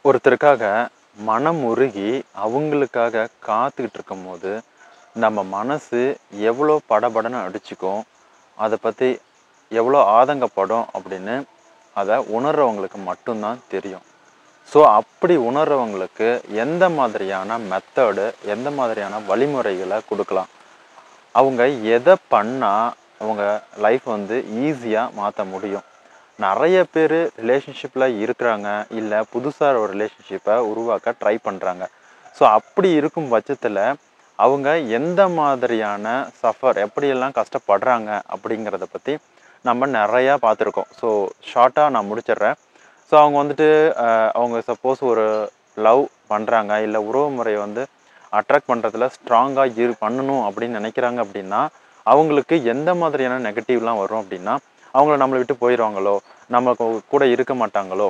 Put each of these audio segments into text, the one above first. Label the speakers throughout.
Speaker 1: ஒருத்தருக்காக மனம் உருகி அவங்களுக்காக காத்துக்கிட்டு இருக்கும்போது நம்ம மனசு எவ்வளோ படபடன்னு அடிச்சுக்கும் அதை பற்றி எவ்வளோ ஆதங்கப்படும் அப்படின்னு அதை உணர்றவங்களுக்கு மட்டும்தான் தெரியும் ஸோ அப்படி உணர்றவங்களுக்கு எந்த மாதிரியான மெத்தடு எந்த மாதிரியான வழிமுறைகளை கொடுக்கலாம் அவங்க எதை பண்ணால் அவங்க லைஃப் வந்து ஈஸியாக மாற்ற முடியும் நிறைய பேர் ரிலேஷன்ஷிப்பில் இருக்கிறாங்க இல்லை புதுசாக ஒரு ரிலேஷன்ஷிப்பை உருவாக்க ட்ரை பண்ணுறாங்க ஸோ அப்படி இருக்கும் பட்சத்தில் அவங்க எந்த மாதிரியான சஃபர் எப்படியெல்லாம் கஷ்டப்படுறாங்க அப்படிங்கிறத பற்றி நம்ம நிறையா பார்த்துருக்கோம் ஸோ ஷார்ட்டாக நான் முடிச்சிடுறேன் ஸோ அவங்க வந்துட்டு அஹ், அவங்க சப்போஸ் ஒரு லவ் பண்ணுறாங்க இல்லை உறவு முறையை வந்து அட்ராக்ட் பண்ணுறதுல ஸ்ட்ராங்காக இரு பண்ணணும் அப்படின்னு நினைக்கிறாங்க அப்படின்னா அவங்களுக்கு எந்த மாதிரியான நெகட்டிவ்லாம் வரும் அப்படின்னா அவங்கள நம்மளை விட்டு போயிடுவாங்களோ நம்ம கூ- கூட இருக்க மாட்டாங்களோ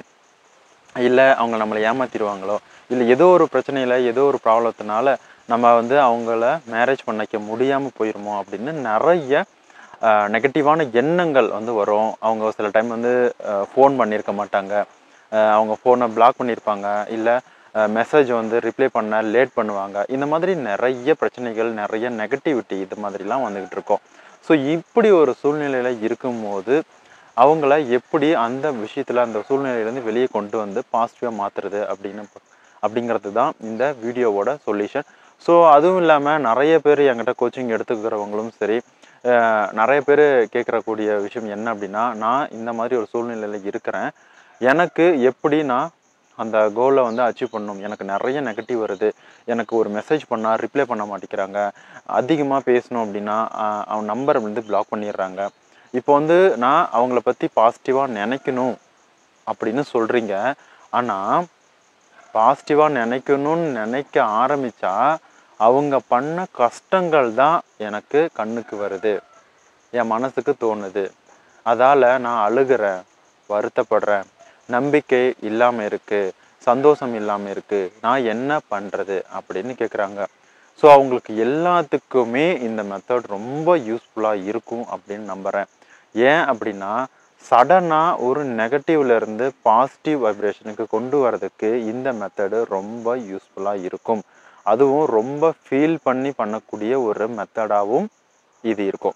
Speaker 1: இல்லை அவங்க நம்மளை ஏமாத்திடுவாங்களோ இல்லை ஏதோ ஒரு பிரச்சனையில் ஏதோ ஒரு ப்ராப்ளத்தினால நம்ம வந்து அவங்கள மேரேஜ் பண்ணிக்க முடியாமல் போயிருமோ அப்படின்னு நிறைய நெகட்டிவான எண்ணங்கள் வந்து வரும் அவங்க சில டைம் வந்து ஃபோன் பண்ணியிருக்க மாட்டாங்க அஹ் அவங்க ஃபோனை பிளாக் பண்ணியிருப்பாங்க இல்லை மெசேஜ் வந்து ரிப்ளை பண்ண லேட் பண்ணுவாங்க இந்த மாதிரி நிறைய பிரச்சனைகள் நிறைய நெகட்டிவிட்டி இது மாதிரிலாம் வந்துக்கிட்டு இருக்கோம் ஸோ இப்படி ஒரு சூழ்நிலையில் இருக்கும்போது அவங்கள எப்படி அந்த விஷயத்தில் அந்த சூழ்நிலையிலேருந்து வெளியே கொண்டு வந்து பாசிட்டிவாக மாற்றுறது அப்படின்னு ப- அப்படிங்கிறது தான் இந்த வீடியோவோட சொல்யூஷன் ஸோ அதுவும் இல்லாமல் நிறைய பேர் என்கிட்ட கோச்சிங் எடுத்துக்கிறவங்களும் சரி அஹ் நிறைய பேர் கேட்குறக்கூடிய விஷயம் என்ன அப்படின்னா நான் இந்த மாதிரி ஒரு சூழ்நிலையில் இருக்கிறேன் எனக்கு எப்படி நான் அந்த கோலை வந்து அச்சீவ் பண்ணணும் எனக்கு நிறைய நெகட்டிவ் வருது எனக்கு ஒரு மெசேஜ் பண்ணால் ரிப்ளை பண்ண மாட்டேங்கிறாங்க அதிகமாக பேசணும் அப்படின்னா ஆஹ் அவன் நம்பரை வந்து பிளாக் பண்ணிடுறாங்க இப்போ வந்து நான் அவங்கள பற்றி பாசிட்டிவாக நினைக்கணும் அப்படின்னு சொல்கிறீங்க ஆனால் பாசிட்டிவாக நினைக்கணும்னு நினைக்க ஆரம்பித்தா அவங்க பண்ண கஷ்டங்கள் தான் எனக்கு கண்ணுக்கு வருது என் மனசுக்கு தோணுது அதால் நான் அழுகிறேன் வருத்தப்படுறேன் நம்பிக்கை இல்லாமல் இருக்குது சந்தோஷம் இல்லாமல் இருக்குது நான் என்ன பண்ணுறது அப்படின்னு கேட்குறாங்க ஸோ அவங்களுக்கு எல்லாத்துக்குமே இந்த மெத்தட் ரொம்ப யூஸ்ஃபுல்லாக இருக்கும் அப்படின்னு நம்புகிறேன் ஏன் அப்படின்னா சடனாக ஒரு நெகட்டிவ்ல இருந்து பாசிட்டிவ் வைப்ரேஷனுக்கு கொண்டு வரதுக்கு இந்த மெத்தடு ரொம்ப யூஸ்ஃபுல்லாக இருக்கும் அதுவும் ரொம்ப ஃபீல் பண்ணி பண்ணக்கூடிய ஒரு மெத்தடாகவும் இது இருக்கும்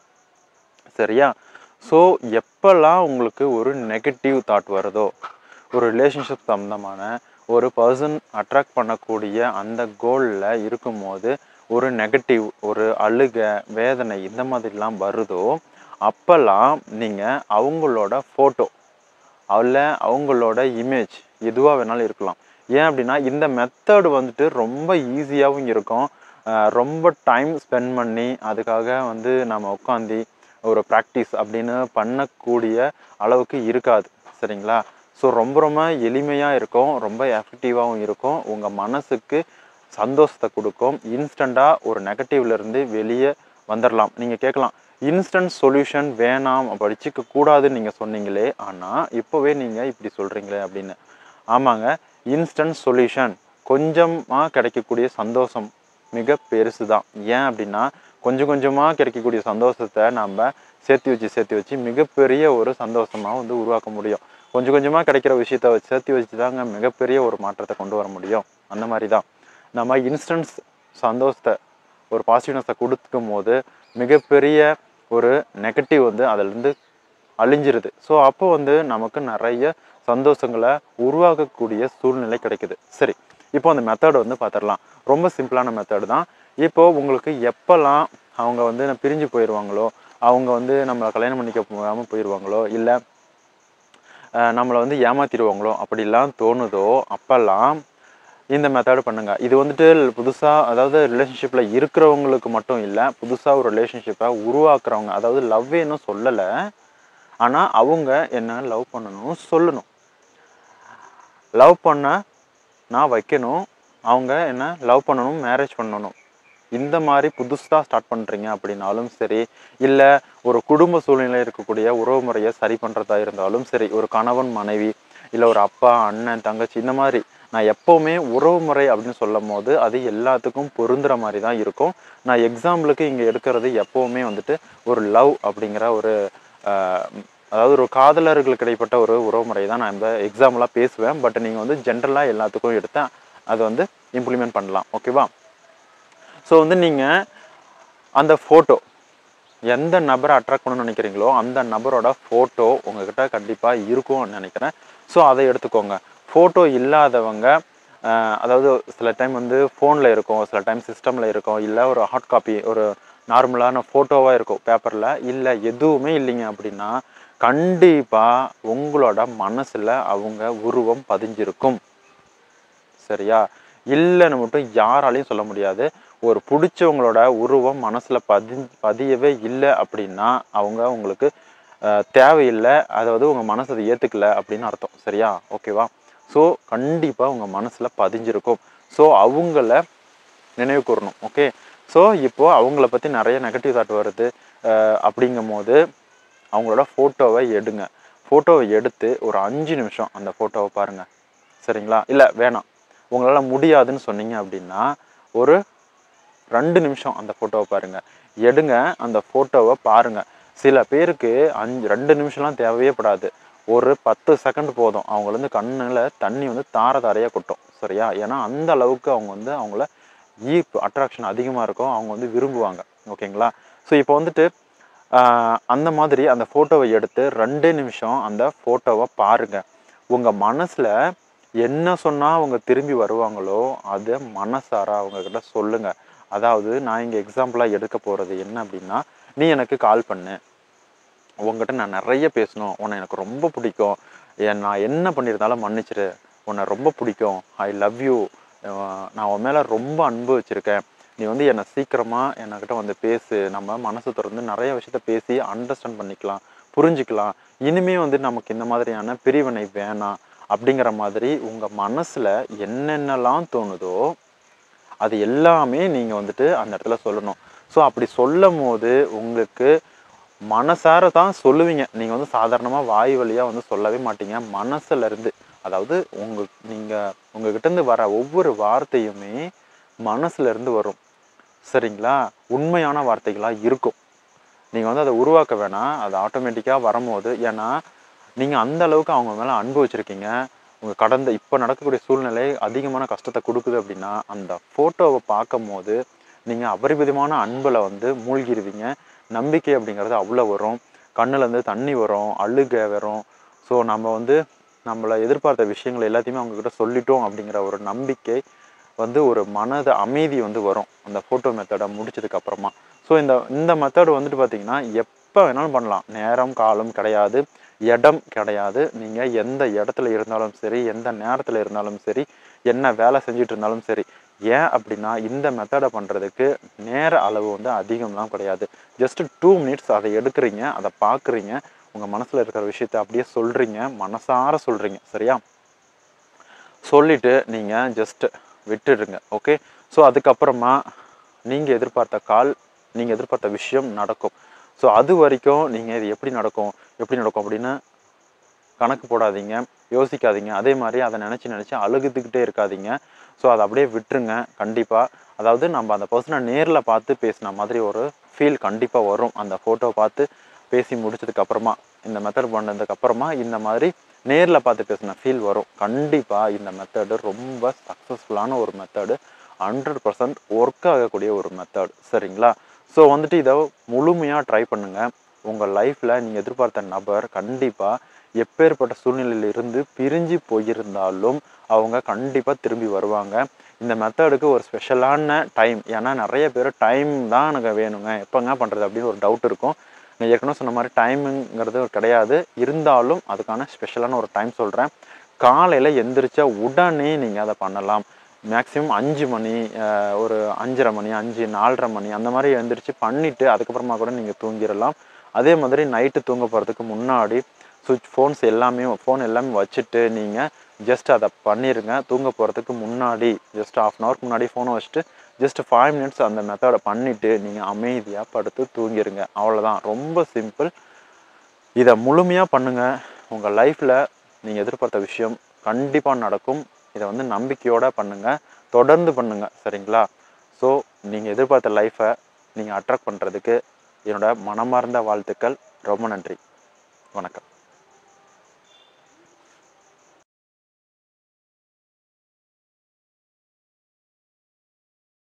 Speaker 1: சரியா ஸோ எப்போல்லாம் உங்களுக்கு ஒரு நெகட்டிவ் தாட் வருதோ ஒரு ரிலேஷன்ஷிப் சம்மந்தமான ஒரு பர்சன் அட்ராக்ட் பண்ணக்கூடிய அந்த கோலில் இருக்கும்போது ஒரு நெகட்டிவ் ஒரு அழுக வேதனை இந்த மாதிரிலாம் வருதோ அப்போல்லாம் நீங்கள் அவங்களோட ஃபோட்டோ அதில் அவங்களோட இமேஜ் எதுவாக வேணாலும் இருக்கலாம் ஏன் அப்படின்னா இந்த மெத்தட் வந்துட்டு ரொம்ப ஈஸியாகவும் இருக்கும் அஹ் ரொம்ப டைம் ஸ்பெண்ட் பண்ணி அதுக்காக வந்து நம்ம உட்காந்து ஒரு ப்ராக்டிஸ் அப்படின்னு பண்ணக்கூடிய அளவுக்கு இருக்காது சரிங்களா ஸோ ரொம்ப ரொம்ப எளிமையாக இருக்கும் ரொம்ப எஃபெக்டிவாகவும் இருக்கும் உங்கள் மனசுக்கு சந்தோஷத்தை கொடுக்கும் இன்ஸ்டண்ட்டாக ஒரு நெகட்டிவ்ல இருந்து வெளியே வந்துடலாம் நீங்கள் கேட்கலாம் இன்ஸ்டன்ட் சொல்யூஷன் வேணாம் படிச்சுக்க கூடாதுன்னு நீங்கள் சொன்னீங்களே ஆனால் இப்போவே நீங்கள் இப்படி சொல்கிறீங்களே அப்படின்னு ஆமாங்க இன்ஸ்டன்ட் சொல்யூஷன் கொஞ்சமாக கிடைக்கக்கூடிய சந்தோஷம் மிக பெருசு தான் ஏன் அப்படின்னா கொஞ்சம் கொஞ்சமாக கிடைக்கக்கூடிய சந்தோஷத்தை நம்ம சேர்த்து வச்சு சேர்த்து வச்சு மிகப்பெரிய ஒரு சந்தோஷமாக வந்து உருவாக்க முடியும் கொஞ்சம் கொஞ்சமாக கிடைக்கிற விஷயத்த வச்சு சேர்த்து வச்சு தாங்க மிகப்பெரிய ஒரு மாற்றத்தை கொண்டு வர முடியும் அந்த மாதிரி தான் நம்ம இன்ஸ்டன்ஸ் சந்தோஷத்தை ஒரு பாசிட்டிவ்னஸை கொடுக்கும் போது மிகப்பெரிய ஒரு நெகட்டிவ் வந்து அதிலிருந்து அழிஞ்சிருது ஸோ அப்போ வந்து நமக்கு நிறைய சந்தோஷங்களை உருவாக்கக்கூடிய சூழ்நிலை கிடைக்குது சரி இப்போ அந்த மெத்தட் வந்து பார்த்துடலாம் ரொம்ப சிம்பிளான மெத்தட் தான் இப்போ உங்களுக்கு எப்போல்லாம் அவங்க வந்து பிரிஞ்சு போயிடுவாங்களோ அவங்க வந்து நம்மளை கல்யாணம் பண்ணிக்க போகாமல் போயிடுவாங்களோ இல்லை நம்மளை வந்து ஏமாத்திடுவாங்களோ அப்படிலாம் தோணுதோ அப்போல்லாம் இந்த மெத்தடு பண்ணுங்க இது வந்துட்டு புதுசாக அதாவது ரிலேஷன்ஷிப்பில் இருக்கிறவங்களுக்கு மட்டும் இல்லை புதுசாக ஒரு ரிலேஷன்ஷிப்பை உருவாக்குறவங்க அதாவது லவ் இன்னும் சொல்லலை ஆனால் அவங்க என்ன லவ் பண்ணணும் சொல்லணும் லவ் பண்ண நான் வைக்கணும் அவங்க என்ன லவ் பண்ணணும் மேரேஜ் பண்ணணும் இந்த மாதிரி புதுசாக ஸ்டார்ட் பண்ணுறீங்க அப்படின்னாலும் சரி இல்லை ஒரு குடும்ப சூழ்நிலை இருக்கக்கூடிய உறவு முறையை சரி பண்ணுறதா இருந்தாலும் சரி ஒரு கணவன் மனைவி இல்லை ஒரு அப்பா அண்ணன் தங்கச்சி இந்த மாதிரி நான் எப்போவுமே உறவு முறை அப்படின்னு சொல்லும் போது அது எல்லாத்துக்கும் பொருந்துற மாதிரி தான் இருக்கும் நான் எக்ஸாம்பிளுக்கு இங்கே எடுக்கிறது எப்போவுமே வந்துட்டு ஒரு லவ் அப்படிங்கிற ஒரு அதாவது ஒரு காதலர்களுக்கு இடைப்பட்ட ஒரு உறவுமுறை தான் நான் இந்த எக்ஸாம்பிளாக பேசுவேன் பட் நீங்கள் வந்து ஜென்ரலாக எல்லாத்துக்கும் எடுத்து அதை வந்து இம்ப்ளிமெண்ட் பண்ணலாம் ஓகேவா ஸோ வந்து நீங்கள் அந்த ஃபோட்டோ எந்த நபரை அட்ராக்ட் பண்ணணும்னு நினைக்கிறீங்களோ அந்த நபரோட ஃபோட்டோ உங்ககிட்ட கண்டிப்பாக இருக்கும்னு நினைக்கிறேன் ஸோ அதை எடுத்துக்கோங்க ஃபோட்டோ இல்லாதவங்க ஆஹ், அதாவது சில டைம் வந்து ஃபோனில் இருக்கும் சில டைம் சிஸ்டமில் இருக்கும் இல்லை ஒரு ஹார்ட் காப்பி ஒரு நார்மலான ஃபோட்டோவாக இருக்கும் பேப்பரில் இல்லை எதுவுமே இல்லைங்க அப்படின்னா கண்டிப்பாக உங்களோட மனசில் அவங்க உருவம் பதிஞ்சிருக்கும் சரியா இல்லைன்னு மட்டும் யாராலையும் சொல்ல முடியாது ஒரு பிடிச்சவங்களோட உருவம் மனசில் பதி பதியவே இல்லை அப்படின்னா அவங்க உங்களுக்கு அஹ், தேவையில்லை அதாவது உங்கள் மனசு அதை ஏற்றுக்கல அப்படின்னு அர்த்தம் சரியா ஓகேவா ஸோ கண்டிப்பாக உங்கள் மனசில் பதிஞ்சிருக்கும் ஸோ அவங்கள நினைவு கூறணும் ஓகே ஸோ இப்போது அவங்கள பற்றி நிறைய நெகட்டிவ் தாட் வருது அஹ், அப்படிங்கும் போது அவங்களோட ஃபோட்டோவை எடுங்க ஃபோட்டோவை எடுத்து ஒரு அஞ்சு நிமிஷம் அந்த ஃபோட்டோவை பாருங்கள் சரிங்களா இல்லை வேணாம் உங்களால் முடியாதுன்னு சொன்னீங்க அப்படின்னா ஒரு ரெண்டு நிமிஷம் அந்த ஃபோட்டோவை பாருங்கள் எடுங்க அந்த ஃபோட்டோவை பாருங்கள் சில பேருக்கு அஞ்சு ரெண்டு நிமிஷம்லாம் தேவையே படாது ஒரு பத்து செகண்ட் போதும் அவங்க வந்து கண்ணில் தண்ணி வந்து தார தாரையாக கொட்டும் சரியா ஏன்னா அந்த அளவுக்கு அவங்க வந்து அவங்கள ஈர்ப்பு அட்ராக்ஷன் அதிகமாக இருக்கும் அவங்க வந்து விரும்புவாங்க ஓகேங்களா ஸோ இப்போ வந்துட்டு ஆஹ், அந்த மாதிரி அந்த ஃபோட்டோவை எடுத்து ரெண்டே நிமிஷம் அந்த ஃபோட்டோவை பாருங்கள் உங்கள் மனசில் என்ன சொன்னால் அவங்க திரும்பி வருவாங்களோ அதை மனசார அவங்கக்கிட்ட சொல்லுங்கள் அதாவது நான் இங்கே எக்ஸாம்பிளாக எடுக்க போகிறது என்ன அப்படின்னா நீ எனக்கு கால் பண்ணு உங்ககிட்ட நான் நிறைய பேசணும் உன்னை எனக்கு ரொம்ப பிடிக்கும் ஏன் நான் என்ன பண்ணியிருந்தாலும் மன்னிச்சிரு உன்னை ரொம்ப பிடிக்கும் ஐ லவ் யூ நான் உன் மேலே ரொம்ப அன்பு வச்சுருக்கேன் நீ வந்து என்னை சீக்கிரமாக என்கிட்ட வந்து பேசு நம்ம மனசு திறந்து நிறைய விஷயத்த பேசி அண்டர்ஸ்டாண்ட் பண்ணிக்கலாம் புரிஞ்சுக்கலாம் இனிமே வந்து நமக்கு இந்த மாதிரியான பிரிவினை வேணாம் அப்படிங்கிற மாதிரி உங்கள் மனசில் என்னென்னலாம் தோணுதோ அது எல்லாமே நீங்கள் வந்துட்டு அந்த இடத்துல சொல்லணும் ஸோ அப்படி சொல்லும் போது உங்களுக்கு மனசார தான் சொல்லுவீங்க நீங்கள் வந்து சாதாரணமாக வாய் வழியாக வந்து சொல்லவே மாட்டீங்க மனசுல இருந்து அதாவது உங்க நீங்கள் உங்ககிட்டேருந்து வர ஒவ்வொரு வார்த்தையுமே மனசுல இருந்து வரும் சரிங்களா உண்மையான வார்த்தைகளாக இருக்கும் நீங்கள் வந்து அதை உருவாக்க வேணாம் அது ஆட்டோமேட்டிக்காக வரும்போது ஏன்னா நீங்கள் அந்த அளவுக்கு அவங்க மேலே அன்பு வச்சுருக்கீங்க உங்கள் கடந்த இப்போ நடக்கக்கூடிய சூழ்நிலை அதிகமான கஷ்டத்தை கொடுக்குது அப்படின்னா அந்த ஃபோட்டோவை பார்க்கும் போது நீங்கள் அபரிமிதமான அன்பில் வந்து மூழ்கிடுவீங்க நம்பிக்கை அப்படிங்கிறது அவ்வளோ வரும் கண்ணுலேருந்து தண்ணி வரும் அழுகை வரும் ஸோ நம்ம வந்து நம்மளை எதிர்பார்த்த விஷயங்கள் எல்லாத்தையுமே அவங்கக்கிட்ட சொல்லிட்டோம் அப்படிங்கிற ஒரு நம்பிக்கை வந்து ஒரு மனத அமைதி வந்து வரும் அந்த ஃபோட்டோ மெத்தடை முடிச்சதுக்கு அப்புறமா ஸோ இந்த இந்த மெத்தட் வந்துட்டு பார்த்தீங்கன்னா எப்போ வேணாலும் பண்ணலாம் நேரம் காலம் கிடையாது இடம் கிடையாது நீங்கள் எந்த இடத்துல இருந்தாலும் சரி எந்த நேரத்தில் இருந்தாலும் சரி என்ன வேலை செஞ்சுட்டு இருந்தாலும் சரி ஏன் அப்படின்னா இந்த மெத்தடை பண்ணுறதுக்கு நேர அளவு வந்து அதிகம்லாம் கிடையாது ஜஸ்ட் டூ மினிட்ஸ் அதை எடுக்கிறீங்க அதை பார்க்குறீங்க உங்கள் மனசில் இருக்கிற விஷயத்த அப்படியே சொல்கிறீங்க மனசார சொல்கிறீங்க சரியா சொல்லிட்டு நீங்கள் ஜஸ்ட் விட்டுடுங்க ஓகே ஸோ அதுக்கப்புறமா நீங்கள் எதிர்பார்த்த கால் நீங்கள் எதிர்பார்த்த விஷயம் நடக்கும் ஸோ அது வரைக்கும் நீங்கள் இது எப்படி நடக்கும் எப்படி நடக்கும் அப்படின்னு கணக்கு போடாதீங்க யோசிக்காதீங்க அதே மாதிரி அதை நினச்சி நினச்சி அழுகுதுக்கிட்டே இருக்காதீங்க ஸோ அதை அப்படியே விட்டுருங்க கண்டிப்பாக அதாவது நம்ம அந்த பர்சனை நேரில் பார்த்து பேசின மாதிரி ஒரு ஃபீல் கண்டிப்பாக வரும் அந்த ஃபோட்டோ பார்த்து பேசி முடிச்சதுக்கு அப்புறமா இந்த மெத்தட் பண்ணதுக்கு அப்புறமா இந்த மாதிரி நேரில் பார்த்து பேசின ஃபீல் வரும் கண்டிப்பாக இந்த மெத்தடு ரொம்ப சக்ஸஸ்ஃபுல்லான ஒரு மெத்தடு ஹண்ட்ரட் பர்சன்ட் ஒர்க் ஆகக்கூடிய ஒரு மெத்தட் சரிங்களா ஸோ வந்துட்டு இதை முழுமையாக ட்ரை பண்ணுங்கள் உங்கள் லைஃப்பில் நீங்கள் எதிர்பார்த்த நபர் கண்டிப்பாக எப்பேற்பட்ட சூழ்நிலையில இருந்து பிரிஞ்சு போயிருந்தாலும் அவங்க கண்டிப்பாக திரும்பி வருவாங்க இந்த மெத்தடுக்கு ஒரு ஸ்பெஷலான டைம் ஏன்னா நிறைய பேர் டைம் தான் எனக்கு வேணுங்க எப்போங்க பண்ணுறது அப்படின்னு ஒரு டவுட் இருக்கும் நான் ஏற்கனவே சொன்ன மாதிரி டைமுங்கிறது கிடையாது இருந்தாலும் அதுக்கான ஸ்பெஷலான ஒரு டைம் சொல்கிறேன் காலையில் எந்திரிச்ச உடனே நீங்கள் அதை பண்ணலாம் மேக்ஸிமம் அஞ்சு மணி அஹ், ஒரு அஞ்சரை மணி அஞ்சு நாலரை மணி அந்த மாதிரி எழுந்திரிச்சு பண்ணிவிட்டு அதுக்கப்புறமா கூட நீங்கள் தூங்கிடலாம் அதே மாதிரி நைட்டு தூங்க போகிறதுக்கு முன்னாடி சுவிட்ச் ஃபோன்ஸ் எல்லாமே ஃபோன் எல்லாமே வச்சுட்டு நீங்கள் ஜஸ்ட் அதை பண்ணிடுங்க தூங்க போகிறதுக்கு முன்னாடி ஜஸ்ட் ஆஃப் அன் ஹவருக்கு முன்னாடி ஃபோனை வச்சுட்டு ஜஸ்ட் ஃபைவ் மினிட்ஸ் அந்த மெத்தடை பண்ணிவிட்டு நீங்கள் அமைதியாக படுத்து தூங்கிடுங்க அவ்வளோதான் ரொம்ப சிம்பிள் இதை முழுமையாக பண்ணுங்கள் உங்கள் லைஃப்பில் நீங்கள் எதிர்பார்த்த விஷயம் கண்டிப்பாக நடக்கும் இதை வந்து நம்பிக்கையோடு பண்ணுங்கள் தொடர்ந்து பண்ணுங்கள் சரிங்களா ஸோ நீங்கள் எதிர்பார்த்த லைஃப்பை நீங்கள் அட்ராக்ட் பண்ணுறதுக்கு என்னோட மனமார்ந்த வாழ்த்துக்கள் ரொம்ப நன்றி வணக்கம்